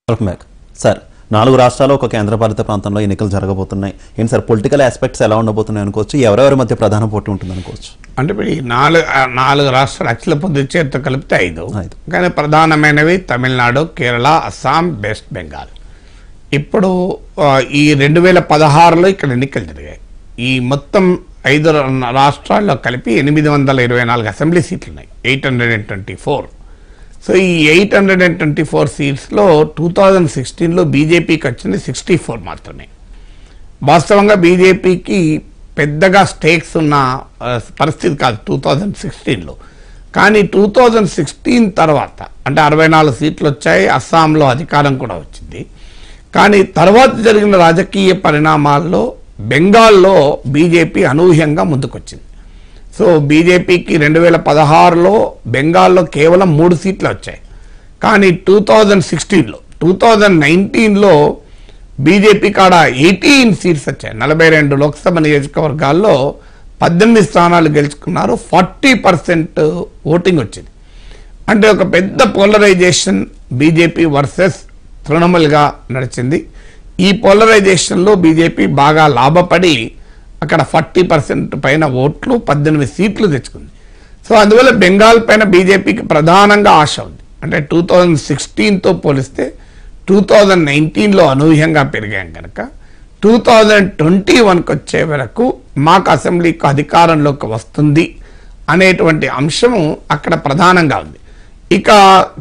Welcome back sir నాలుగు రాష్ట్రాలు ఒక కేంద్రపాలిత ప్రాంతంలో ఎన్నికలు జరగబోతున్నాయి ఏంటి సార్ పొలిటికల్ ఆస్పెక్ట్స్ ఎలా ఉండబోతున్నాయి అనుకోవచ్చు ఎవరెవరి మధ్య ప్రధాన పోటీ ఉంటుంది అనుకోవచ్చు అంటే ఇప్పుడు ఈ నాలుగు ఆ నాలుగు రాష్ట్రాలు అఖిల పుదుచ్చేరితో కలిపితే ఐదు ఐదు. కానీ ప్రధానమైనవి తమిళనాడు కేరళ అస్సాం వెస్ట్ బెంగాల్ ఇప్పుడు ఆ, ఈ రెండు వేల పదహారులో ఇక్కడ ఎన్నికలు జరిగాయి ఈ మొత్తం ఐదు రా- రాష్ట్రాల్లో కలిపి ఎనిమిది వందల ఇరవై నాలుగు అసెంబ్లీ సీట్లు ఉన్నాయి eight hundred and twenty four so ఈ eight hundred and twenty four సీట్స్లో టూ థౌజండ్ సిక్స్టీన్లో బీజేపీకి వచ్చింది సిక్స్టీ ఫోర్ మాత్రమే వాస్తవంగా బీజేపీకి పెద్దగా స్టేక్స్ ఉన్న ఆ, పరిస్థితి కాదు టూ థౌజండ్ సిక్స్టీన్లో కానీ టూ థౌజండ్ సిక్స్టీన్ తర్వాత అంటే అరవై నాలుగు సీట్లు వచ్చాయి అస్సాంలో అధికారం కూడా వచ్చింది కానీ తర్వాత జరిగిన రాజకీయ పరిణామాల్లో బెంగాల్లో బీజేపీ అనూహ్యంగా ముందుకొచ్చింది సో బీజేపీకి రెండు వేల పదహారులో బెంగాల్లో కేవలం మూడు సీట్లు వచ్చాయి కానీ టూ థౌజండ్ సిక్స్టీన్లో టూ థౌజండ్ నైన్టీన్లో బీజేపీ కాడ ఎయిటీన్ సీట్స్ వచ్చాయి నలభై రెండు లోక్సభ నియోజకవర్గాల్లో పద్దెనిమిది స్థానాలు గెలుచుకున్నారు ఫార్టీ పర్సెంట్ ఓటింగ్ వచ్చింది అంటే ఒక పెద్ద పోలరైజేషన్ బీజేపీ వర్సెస్ తృణమూల్గా నడిచింది ఈ పోలరైజేషన్లో బీజేపీ బాగా లాభపడి అక్కడ ఫార్టీ పర్సెంట్ పైన ఓట్లు పద్దెనిమిది సీట్లు తెచ్చుకుంది సో అందువల్ల బెంగాల్ పైన బీజేపీకి ప్రధానంగా ఆశ ఉంది అంటే టూ థౌజండ్ సిక్స్టీన్తో పోలిస్తే టూ థౌజండ్ నైన్టీన్లో అనూహ్యంగా పెరిగాం కనుక టూ థౌజండ్ ట్వంటీ వన్కి వచ్చే వరకు మాకు అసెంబ్లీకి అధికారంలోకి వస్తుంది అనేటువంటి అంశము అక్కడ ప్రధానంగా ఉంది ఇక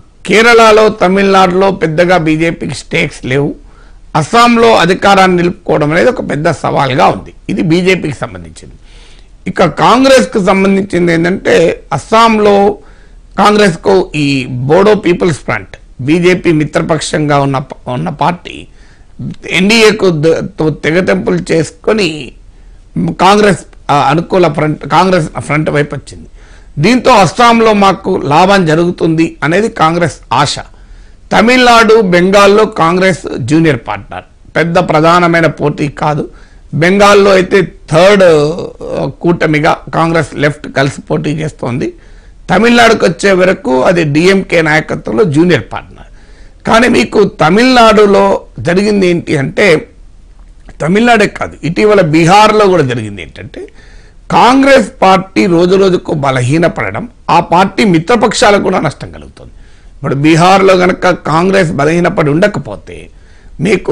కేరళలో తమిళనాడులో పెద్దగా బీజేపీకి స్టేక్స్ లేవు అస్సాంలో అధికారాన్ని నిలుపుకోవడం అనేది ఒక పెద్ద సవాల్గా ఉంది ఇది బీజేపీకి సంబంధించింది ఇక కాంగ్రెస్కు సంబంధించింది ఏంటంటే అస్సాంలో కాంగ్రెస్కు ఈ బోడో పీపుల్స్ ఫ్రంట్ బీజేపీ మిత్రపక్షంగా ఉన్న ఉన్న పార్టీ ఎన్డీఏకు తెగతెంపులు చేసుకొని కాంగ్రెస్ ఆ, అనుకూల ఫ్రంట్ కాంగ్రెస్ ఫ్రంట్ వైపు వచ్చింది దీంతో అస్సాంలో మాకు లాభం జరుగుతుంది అనేది కాంగ్రెస్ ఆశ తమిళనాడు బెంగాల్లో కాంగ్రెస్ జూనియర్ పార్ట్నర్ పెద్ద ప్రధానమైన పోటీ కాదు బెంగాల్లో అయితే థర్డ్ ఆ, కూటమిగా కాంగ్రెస్ లెఫ్ట్ కలిసి పోటీ చేస్తోంది తమిళనాడుకు వచ్చే వరకు అది డిఎంకే నాయకత్వంలో జూనియర్ పార్ట్నర్ కానీ మీకు తమిళనాడులో జరిగింది ఏంటి అంటే తమిళనాడే కాదు ఇటీవల బీహార్లో కూడా జరిగింది ఏంటంటే కాంగ్రెస్ పార్టీ రోజు రోజుకు బలహీనపడడం ఆ పార్టీ మిత్రపక్షాలకు కూడా నష్టం కలుగుతుంది ఇప్పుడు బీహార్లో కనుక కాంగ్రెస్ బలహీనపడి ఉండకపోతే మీకు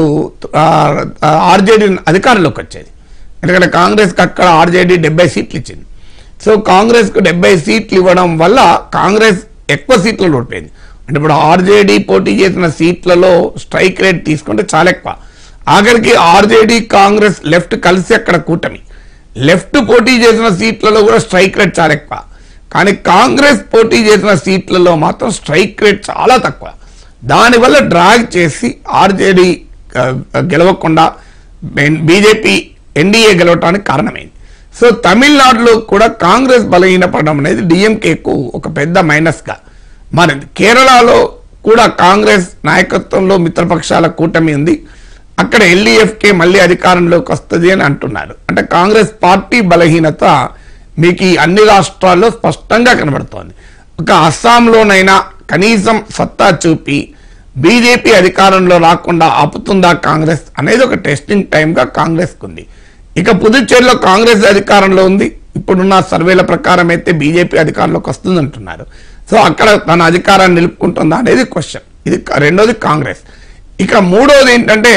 ఆర్జేడీ అధికారంలోకి వచ్చేది ఎందుకంటే కాంగ్రెస్కి అక్కడ ఆర్జేడీ డెబ్బై సీట్లు ఇచ్చింది సో కాంగ్రెస్కు డెబ్బై సీట్లు ఇవ్వడం వల్ల కాంగ్రెస్ ఎక్కువ సీట్లు ఓడిపోయింది అంటే ఇప్పుడు ఆర్జేడీ పోటీ చేసిన సీట్లలో స్ట్రైక్ రేట్ తీసుకుంటే చాలా ఎక్కువ ఆఖరికి ఆర్జేడీ కాంగ్రెస్ లెఫ్ట్ కలిసి అక్కడ కూటమి లెఫ్ట్ పోటీ చేసిన సీట్లలో కూడా స్ట్రైక్ రేట్ చాలా ఎక్కువ కానీ కాంగ్రెస్ పోటీ చేసిన సీట్లలో మాత్రం స్ట్రైక్ రేట్ చాలా తక్కువ దానివల్ల డ్రాగ్ చేసి ఆర్జేడీ గెలవకుండా బీజేపీ ఎన్డీఏ గెలవటానికి కారణమైంది సో తమిళనాడులో కూడా కాంగ్రెస్ బలహీనపడడం అనేది డిఎంకేకు ఒక పెద్ద మైనస్గా మారింది కేరళలో కూడా కాంగ్రెస్ నాయకత్వంలో మిత్రపక్షాల కూటమి ఉంది అక్కడ ఎల్డీఎఫ్కే మళ్ళీ అధికారంలోకి వస్తుంది అని అంటున్నారు అంటే కాంగ్రెస్ పార్టీ బలహీనత మీకు ఈ అన్ని రాష్ట్రాల్లో స్పష్టంగా కనబడుతోంది ఒక అస్సాంలోనైనా కనీసం సత్తా చూపి బీజేపీ అధికారంలో రాకుండా ఆపుతుందా కాంగ్రెస్ అనేది ఒక టెస్టింగ్ టైంగా కాంగ్రెస్కు ఉంది ఇక పుదుచ్చేరిలో కాంగ్రెస్ అధికారంలో ఉంది ఇప్పుడున్న సర్వేల ప్రకారం అయితే బీజేపీ అధికారంలోకి వస్తుంది అంటున్నారు సో అక్కడ తన అధికారాన్ని నిలుపుకుంటుందా అనేది క్వశ్చన్ ఇది క- రెండోది కాంగ్రెస్ ఇక మూడోది ఏంటంటే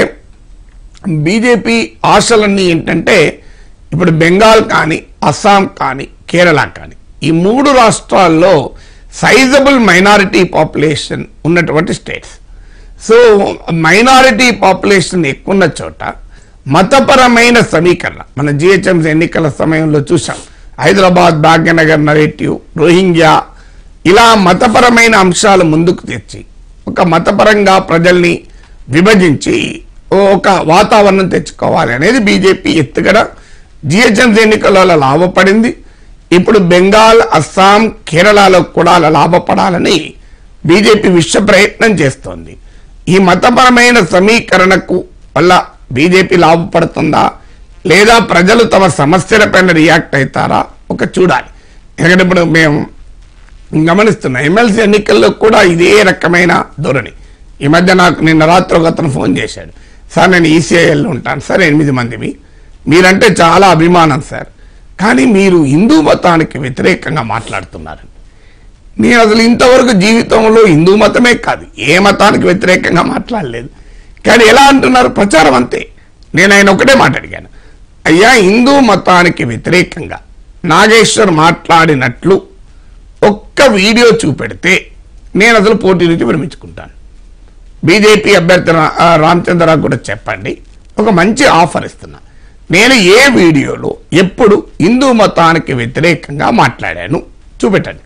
బీజేపీ ఆశలన్నీ ఏంటంటే ఇప్పుడు బెంగాల్ కానీ అస్సాం కానీ కేరళ కానీ ఈ మూడు రాష్ట్రాల్లో సైజబుల్ మైనారిటీ పాపులేషన్ ఉన్నటువంటి స్టేట్స్ సో మైనారిటీ పాపులేషన్ ఎక్కువ ఉన్న చోట మతపరమైన సమీకరణ మన జిహెచ్ఎంసీ ఎన్నికల సమయంలో చూసాం హైదరాబాద్ భాగ్యనగర్ నరేటివ్ రోహింగ్యా ఇలా మతపరమైన అంశాలు ముందుకు తెచ్చి ఒక మతపరంగా ప్రజల్ని విభజించి ఒక వాతావరణం తెచ్చుకోవాలి అనేది బీజేపీ ఎత్తుగడ జిహెచ్ఎంసీ ఎన్నికలలో లాభపడింది ఇప్పుడు బెంగాల్ అస్సాం కేరళలో కూడా అలా లాభపడాలని బీజేపీ విశ్వ ప్రయత్నం చేస్తోంది ఈ మతపరమైన సమీకరణకు వల్ల బీజేపీ లాభపడుతుందా లేదా ప్రజలు తమ సమస్యలపైన రియాక్ట్ అవుతారా ఒక చూడాలి ఎందుకంటే ఇప్పుడు మేము గమనిస్తున్నాం ఎమ్మెల్సీ ఎన్నికల్లో కూడా ఇదే రకమైన ధోరణి ఈ మధ్య నాకు నిన్న రాత్రి ఒక అతను ఫోన్ చేశాడు సార్ నేను ఈసీఐఎల్లో ఉంటాను సార్ ఎనిమిది మందివి మీరంటే చాలా అభిమానం సార్ కానీ మీరు హిందూ మతానికి వ్యతిరేకంగా మాట్లాడుతున్నారు నేను అసలు ఇంతవరకు జీవితంలో హిందూ మతమే కాదు ఏ మతానికి వ్యతిరేకంగా మాట్లాడలేదు కానీ ఎలా అంటున్నారు ప్రచారం అంతే నేను ఆయన ఒకటే మాట అడిగాను అయ్యా హిందూ మతానికి వ్యతిరేకంగా నాగేశ్వర్ మాట్లాడినట్లు ఒక్క వీడియో చూపెడితే నేను అసలు పోటీ నుంచి విరమించుకుంటాను బీజేపీ అభ్యర్థి రా- ఆ, రామచంద్రరావు కూడా చెప్పండి ఒక మంచి ఆఫర్ ఇస్తున్నా నేను ఏ వీడియోలో ఎప్పుడు హిందూ మతానికి వ్యతిరేకంగా మాట్లాడాను చూపెట్టండి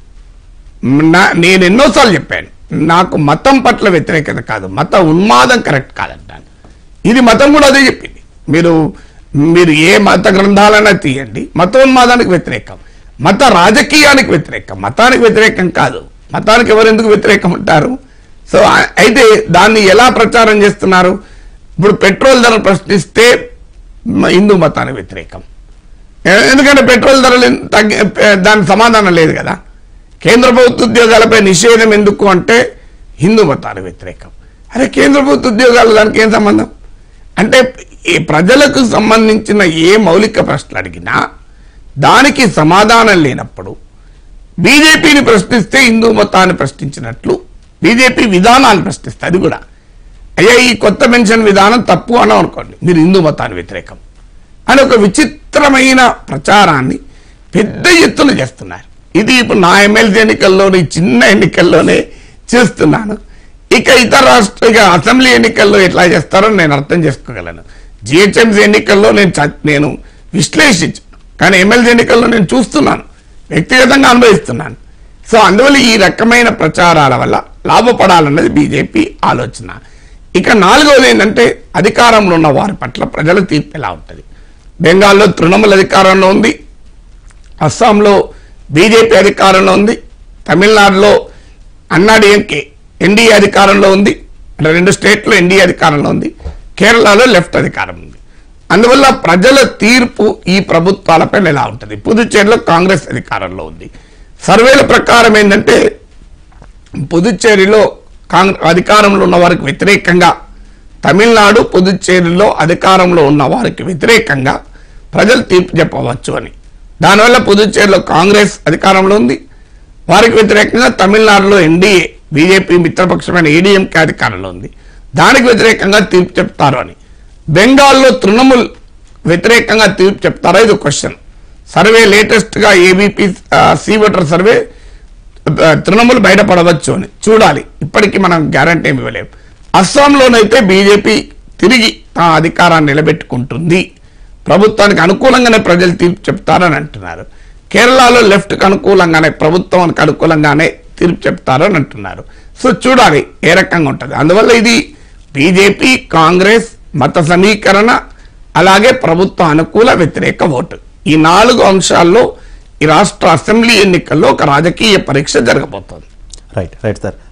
నా నేను ఎన్నోసార్లు చెప్పాను నాకు మతం పట్ల వ్యతిరేకత కాదు మత ఉన్మాదం కరెక్ట్ కాదంటాను ఇది మతం కూడా అదే చెప్పింది మీరు మీరు ఏ మత గ్రంథాలైనా తీయండి మత ఉన్మాదానికి వ్యతిరేకం మత రాజకీయానికి వ్యతిరేకం మతానికి వ్యతిరేకం కాదు మతానికి ఎవరెందుకు వ్యతిరేకం ఉంటారు సో ఆ- అయితే దాన్ని ఎలా ప్రచారం చేస్తున్నారు ఇప్పుడు పెట్రోల్ ధర ప్రశ్నిస్తే మ- హిందూ మతానికి వ్యతిరేకం ఎ- ఎందుకంటే పెట్రోల్ ధరలు ఎన్- తగ్గి ఎ- దానికి సమాధానం లేదు కదా కేంద్ర ప్రభుత్వ ఉద్యోగాలపై నిషేధం ఎందుకు అంటే హిందూ మతానికి వ్యతిరేకం అరే కేంద్ర ప్రభుత్వ ఉద్యోగాలు దానికి ఏం సంబంధం అంటే ఈ ప్రజలకు సంబంధించిన ఏ మౌలిక ప్రశ్నలు అడిగినా దానికి సమాధానం లేనప్పుడు బీజేపీని ప్రశ్నిస్తే హిందూ మతాన్ని ప్రశ్నించినట్లు బీజేపీ విధానాన్ని ప్రశ్నిస్తే అది కూడా అయ్యా ఈ కొత్త పెన్షన్ విధానం తప్పు అని అనుకోండి మీరు హిందూ మతాన్ని వ్యతిరేకం అని ఒక విచిత్రమైన ప్రచారాన్ని పెద్ద ఎత్తున చేస్తున్నారు ఇది ఇప్పుడు నా ఎమ్మెల్సీ ఎన్నికల్లోని చిన్న ఎన్నికల్లోనే చూస్తున్నాను ఇక ఇతర రాష్ట్ర ఇక అసెంబ్లీ ఎన్నికల్లో ఎట్లా చేస్తారో నేను అర్థం చేసుకోగలను జిహెచ్ఎంసీ ఎన్నికల్లో నేను చ- నేను విశ్లేషించు కానీ ఎమ్మెల్సీ ఎన్నికల్లో నేను చూస్తున్నాను వ్యక్తిగతంగా అనుభవిస్తున్నాను సో అందువల్ల ఈ రకమైన ప్రచారాల వల్ల లాభపడాలన్నది బీజేపీ ఆలోచన ఇక నాలుగవది ఏంటంటే అధికారంలో ఉన్న వారి పట్ల ప్రజల తీర్పు ఎలా ఉంటుంది బెంగాల్లో తృణమూల్ అధికారంలో ఉంది అస్సాంలో బీజేపీ అధికారంలో ఉంది తమిళనాడులో అన్నాడీఎంకే ఎన్డీఏ అధికారంలో ఉంది అంటే రెండు స్టేట్లో ఎన్డీఏ అధికారంలో ఉంది కేరళలో లెఫ్ట్ అధికారం ఉంది అందువల్ల ప్రజల తీర్పు ఈ ప్రభుత్వాలపై ఎలా ఉంటుంది పుదుచ్చేరిలో కాంగ్రెస్ అధికారంలో ఉంది సర్వేల ప్రకారం ఏంటంటే పుదుచ్చేరిలో కాంగ్రెస్ అధికారంలో ఉన్న వారికి వ్యతిరేకంగా తమిళనాడు పుదుచ్చేరిలో అధికారంలో ఉన్న వారికి వ్యతిరేకంగా ప్రజలు తీర్పు చెప్పవచ్చు అని దానివల్ల పుదుచ్చేరిలో కాంగ్రెస్ అధికారంలో ఉంది వారికి వ్యతిరేకంగా తమిళనాడులో ఎన్డీఏ బీజేపీ మిత్రపక్షమైన ఏడీఎంకే అధికారంలో ఉంది దానికి వ్యతిరేకంగా తీర్పు చెప్తారు అని బెంగాల్లో తృణమూల్ వ్యతిరేకంగా తీర్పు చెప్తారా ఇది క్వశ్చన్ సర్వే లేటెస్ట్గా ఏబీపీ సి ఓటర్ సర్వే ఆ, తృణమూల్ బయటపడవచ్చు అని చూడాలి ఇప్పటికీ మనం గ్యారంటీ ఏమి ఇవ్వలేము అస్సాంలోనైతే బీజేపీ తిరిగి తన అధికారాన్ని నిలబెట్టుకుంటుంది ప్రభుత్వానికి అనుకూలంగానే ప్రజలు తీర్పు చెప్తారని అంటున్నారు కేరళలో లెఫ్ట్కి అనుకూలంగానే ప్రభుత్వానికి అనుకూలంగానే తీర్పు చెప్తారని అంటున్నారు సో చూడాలి ఏ రకంగా ఉంటుంది అందువల్ల ఇది బీజేపీ కాంగ్రెస్ మత సమీకరణ అలాగే ప్రభుత్వ అనుకూల వ్యతిరేక ఓటు ఈ నాలుగు అంశాల్లో ఈ రాష్ట్ర అసెంబ్లీ ఎన్నికల్లో ఒక రాజకీయ పరీక్ష జరగబోతోంది రైట్ రైట్ సార్